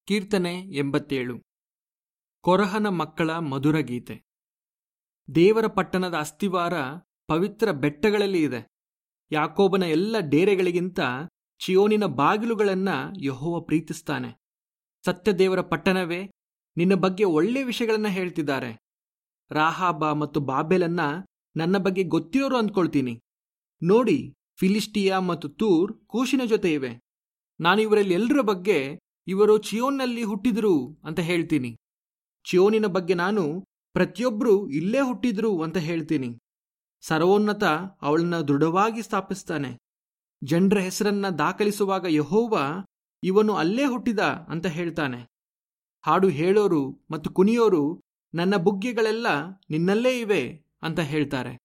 ಕೀರ್ತನೆ ಎಂಬತ್ತೇಳು ಕೊರಹನ ಮಕ್ಕಳ ಮಧುರ ಗೀತೆ ದೇವರ ಪಟ್ಟಣದ ಅಸ್ತಿವಾರ ಪವಿತ್ರ ಬೆಟ್ಟಗಳಲ್ಲಿ ಇದೆ ಯಾಕೋಬನ ಎಲ್ಲ ಡೇರೆಗಳಿಗಿಂತ ಚಿಯೋನಿನ ಬಾಗಿಲುಗಳನ್ನ ಯಹೋವ ಪ್ರೀತಿಸ್ತಾನೆ ಸತ್ಯದೇವರ ಪಟ್ಟಣವೇ ನಿನ್ನ ಬಗ್ಗೆ ಒಳ್ಳೆ ವಿಷಯಗಳನ್ನ ಹೇಳ್ತಿದ್ದಾರೆ ರಾಹಾಬ ಮತ್ತು ಬಾಬೆಲನ್ನ ನನ್ನ ಬಗ್ಗೆ ಗೊತ್ತಿರೋರು ಅಂದ್ಕೊಳ್ತೀನಿ ನೋಡಿ ಫಿಲಿಸ್ಟಿಯಾ ಮತ್ತು ತೂರ್ ಕೂಶಿನ ಜೊತೆ ಇವೆ ನಾನು ಇವರಲ್ಲಿ ಎಲ್ಲರ ಬಗ್ಗೆ ಇವರು ಚಿಯೋನ್ನಲ್ಲಿ ಹುಟ್ಟಿದ್ರು ಅಂತ ಹೇಳ್ತೀನಿ ಚಿಯೋನಿನ ಬಗ್ಗೆ ನಾನು ಪ್ರತಿಯೊಬ್ಬರು ಇಲ್ಲೇ ಹುಟ್ಟಿದ್ರು ಅಂತ ಹೇಳ್ತೀನಿ ಸರ್ವೋನ್ನತ ಅವಳನ್ನ ದೃಢವಾಗಿ ಸ್ಥಾಪಿಸ್ತಾನೆ ಜನರ ಹೆಸರನ್ನ ದಾಖಲಿಸುವಾಗ ಯಹೋವ ಇವನು ಅಲ್ಲೇ ಹುಟ್ಟಿದ ಅಂತ ಹೇಳ್ತಾನೆ ಹಾಡು ಹೇಳೋರು ಮತ್ತು ಕುಣಿಯೋರು ನನ್ನ ಬುಗ್ಗೆಗಳೆಲ್ಲ ನಿನ್ನಲ್ಲೇ ಇವೆ ಅಂತ ಹೇಳ್ತಾರೆ